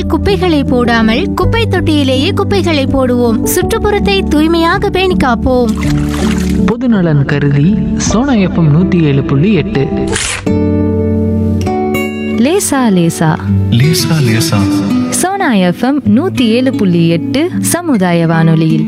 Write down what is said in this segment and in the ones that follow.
சாலையோரங்களில் குப்பைகளை போடாமல் குப்பை தொட்டியிலேயே குப்பைகளை போடுவோம் சுற்றுப்புறத்தை தூய்மையாக பேணி காப்போம் பொதுநலன் கருதி சோனா எஃப்எம் நூற்றி ஏழு புள்ளி எட்டு லேசா லேசா லேசா லேசா சோனா எஃப்எம் நூத்தி ஏழு புள்ளி எட்டு சமுதாய வானொலியில்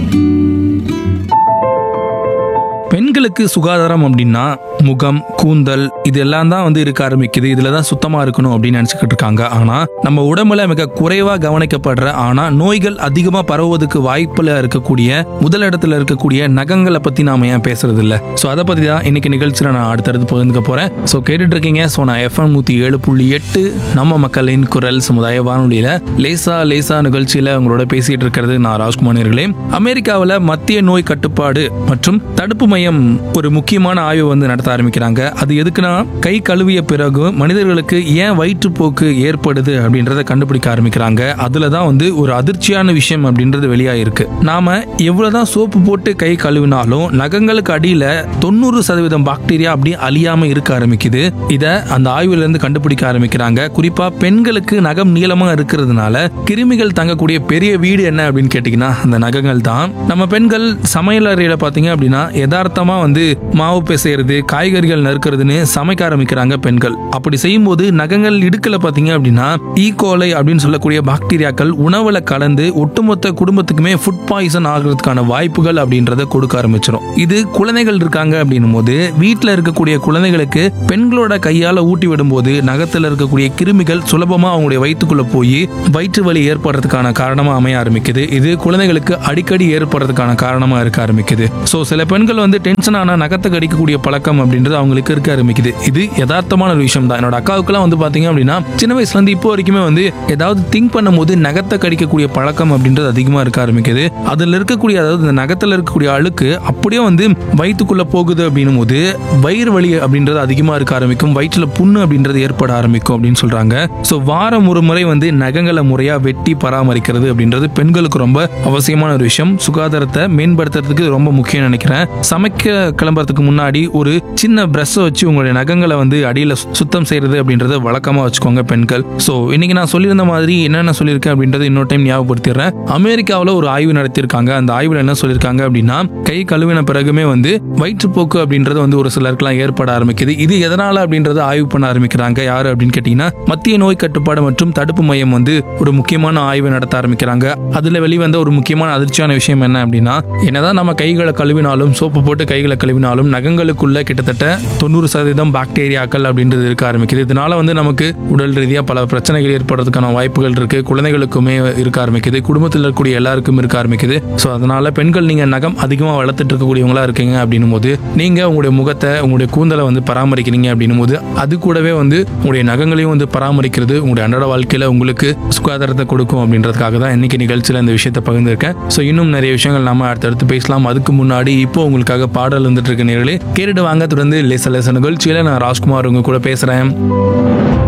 பெண்களுக்கு சுகாதாரம் அப்படின்னா முகம் கூந்தல் இது எல்லாம் தான் வந்து இருக்க ஆரம்பிக்குது இதுல தான் சுத்தமா இருக்கணும் அப்படின்னு நினைச்சுக்கிட்டு இருக்காங்க ஆனா நம்ம உடம்புல மிக குறைவா கவனிக்கப்படுற ஆனா நோய்கள் அதிகமா பரவுவதற்கு வாய்ப்புல இருக்கக்கூடிய முதல் இடத்துல இருக்கக்கூடிய நகங்களை பத்தி நாம ஏன் பேசுறது இல்ல சோ அதை பத்தி தான் இன்னைக்கு நிகழ்ச்சியில நான் அடுத்தடுத்து பகிர்ந்துக்க போறேன் சோ கேட்டுட்டு இருக்கீங்க சோ நான் எஃப்எம் நூத்தி ஏழு புள்ளி எட்டு நம்ம மக்களின் குரல் சமுதாய வானொலியில லேசா லேசா நிகழ்ச்சியில உங்களோட பேசிட்டு இருக்கிறது நான் ராஜ்குமார் நேர்களே அமெரிக்காவில் மத்திய நோய் கட்டுப்பாடு மற்றும் தடுப்பு மையம் ஒரு முக்கியமான ஆய்வு வந்து நடத்த ஆரம்பிக்கிறாங்க அது எதுக்குன்னா கை கழுவிய பிறகு மனிதர்களுக்கு ஏன் வயிற்றுப்போக்கு ஏற்படுது அப்படின்றத கண்டுபிடிக்க ஆரம்பிக்கிறாங்க அதுல தான் வந்து ஒரு அதிர்ச்சியான விஷயம் அப்படின்றது வெளியாயிருக்கு நாம எவ்வளவுதான் சோப்பு போட்டு கை கழுவினாலும் நகங்களுக்கு அடியில தொண்ணூறு சதவீதம் பாக்டீரியா அப்படியே அழியாம இருக்க ஆரம்பிக்குது இத அந்த ஆய்வுல இருந்து கண்டுபிடிக்க ஆரம்பிக்கிறாங்க குறிப்பா பெண்களுக்கு நகம் நீளமா இருக்கிறதுனால கிருமிகள் தங்கக்கூடிய பெரிய வீடு என்ன அப்படின்னு கேட்டீங்கன்னா அந்த நகங்கள் தான் நம்ம பெண்கள் சமையல் அறையில பாத்தீங்க அப்படின்னா யதார்த்தமா வந்து மாவு பிசைறது காய்கறிகள் நறுக்கிறதுன்னு சமைக்க ஆரம்பிக்கிறாங்க பெண்கள் அப்படி செய்யும்போது நகங்கள் இடுக்கல பாத்தீங்க அப்படின்னா ஈகோலை அப்படின்னு சொல்லக்கூடிய பாக்டீரியாக்கள் உணவுல கலந்து ஒட்டுமொத்த குடும்பத்துக்குமே ஃபுட் பாய்சன் ஆகிறதுக்கான வாய்ப்புகள் அப்படின்றத கொடுக்க ஆரம்பிச்சிடும் இது குழந்தைகள் இருக்காங்க அப்படின்னும் போது வீட்டில் இருக்கக்கூடிய குழந்தைகளுக்கு பெண்களோட கையால ஊட்டி விடும்போது நகத்துல இருக்கக்கூடிய கிருமிகள் சுலபமா அவங்களுடைய வயிற்றுக்குள்ள போய் வயிற்று வலி ஏற்படுறதுக்கான காரணமா அமைய ஆரம்பிக்குது இது குழந்தைகளுக்கு அடிக்கடி ஏற்படுறதுக்கான காரணமா இருக்க ஆரம்பிக்குது சோ சில பெண்கள் வந்து டென்ஷன் ஆனா நகத்தை கடிக்கக்கூடிய பழக்கம் அப்படின்றது அவங்களுக்கு இருக்க ஆரம்பிக்குது இது யதார்த்தமான ஒரு விஷயம் தான் என்னோட அக்காவுக்குலாம் வந்து பாத்தீங்க அப்படின்னா சின்ன வயசுல இருந்து இப்போ வரைக்குமே வந்து ஏதாவது திங்க் பண்ணும்போது நகத்தை கடிக்கக்கூடிய பழக்கம் அப்படின்றது அதிகமா இருக்க ஆரம்பிக்குது அதுல இருக்கக்கூடிய அதாவது இந்த நகத்துல இருக்கக்கூடிய அழுக்கு அப்படியே வந்து வயிற்றுக்குள்ள போகுது அப்படின்னும் போது வயிறு வலி அப்படின்றது அதிகமா இருக்க ஆரம்பிக்கும் வயிற்றுல புண்ணு அப்படின்றது ஏற்பட ஆரம்பிக்கும் அப்படின்னு சொல்றாங்க சோ வாரம் ஒரு முறை வந்து நகங்களை முறையா வெட்டி பராமரிக்கிறது அப்படின்றது பெண்களுக்கு ரொம்ப அவசியமான ஒரு விஷயம் சுகாதாரத்தை மேம்படுத்துறதுக்கு ரொம்ப முக்கியம் நினைக்கிறேன் சமைக்க கிளம்புறதுக்கு முன்னாடி ஒரு சின்ன பிரஷ்ஷை வச்சு உங்களுடைய நகங்களை வந்து அடியில சு- சுத்தம் செய்யறது அப்படின்றத வழக்கமா வச்சுக்கோங்க பெண்கள் சோ இன்னைக்கு நான் சொல்லியிருந்த மாதிரி என்னென்ன சொல்லியிருக்கேன் அப்படின்றது இன்னொரு டைம் ஞாபகப்படுத்திடுறேன் அமெரிக்காவில் ஒரு ஆய்வு நடத்தியிருக்காங்க அந்த ஆய்வுல என்ன சொல்லியிருக்காங்க அப்படின்னா கை கழுவின பிறகுமே வந்து வயிற்றுப்போக்கு அப்படின்றது வந்து ஒரு சிலருக்குலாம் ஏற்பட ஆரம்பிக்குது இது எதனால அப்படின்றத ஆய்வு பண்ண ஆரம்பிக்கிறாங்க யாரு அப்படின்னு கேட்டீங்கன்னா மத்திய நோய் கட்டுப்பாடு மற்றும் தடுப்பு மையம் வந்து ஒரு முக்கியமான ஆய்வு நடத்த ஆரம்பிக்கிறாங்க அதுல வெளிவந்த ஒரு முக்கியமான அதிர்ச்சியான விஷயம் என்ன அப்படின்னா என்னதான் நம்ம கைகளை கழுவினாலும் சோப்பு போட்டு கைகளை கழுவினாலும் நகங்களுக்குள்ள கிட்டத்தட்ட தொண்ணூறு சதவீதம் பாக்டீரியாக்கள் அப்படின்றது இருக்க ஆரம்பிக்குது இதனால வந்து நமக்கு உடல் ரீதியாக பல பிரச்சனைகள் ஏற்படுறதுக்கான வாய்ப்புகள் இருக்கு குழந்தைகளுக்குமே இருக்க ஆரம்பிக்குது குடும்பத்தில் இருக்கக்கூடிய எல்லாருக்கும் இருக்க ஆரம்பிக்குது ஸோ அதனால பெண்கள் நீங்க நகம் அதிகமாக வளர்த்துட்டு இருக்கக்கூடியவங்களா இருக்கீங்க அப்படின்னும் போது நீங்க உங்களுடைய முகத்தை உங்களுடைய கூந்தலை வந்து பராமரிக்கிறீங்க அப்படின்னும் போது அது கூடவே வந்து உங்களுடைய நகங்களையும் வந்து பராமரிக்கிறது உங்களுடைய அன்றாட வாழ்க்கையில உங்களுக்கு சுகாதாரத்தை கொடுக்கும் அப்படின்றதுக்காக தான் இன்னைக்கு நிகழ்ச்சியில் இந்த விஷயத்தை பகிர்ந்திருக்கேன் ஸோ இன்னும் நிறைய விஷயங்கள் நாம அடுத்தடுத்து பேசலாம் அதுக்கு முன்னாடி இப்போ உங்களுக்காக பாடல் வந்துட்டு இருக்க நேர்களே கேட்டுட்டு வாங்க தொடர்ந்து லேச லேச நிகழ்ச்சியில நான் ராஜ்குமார் உங்க கூட பேசுறேன்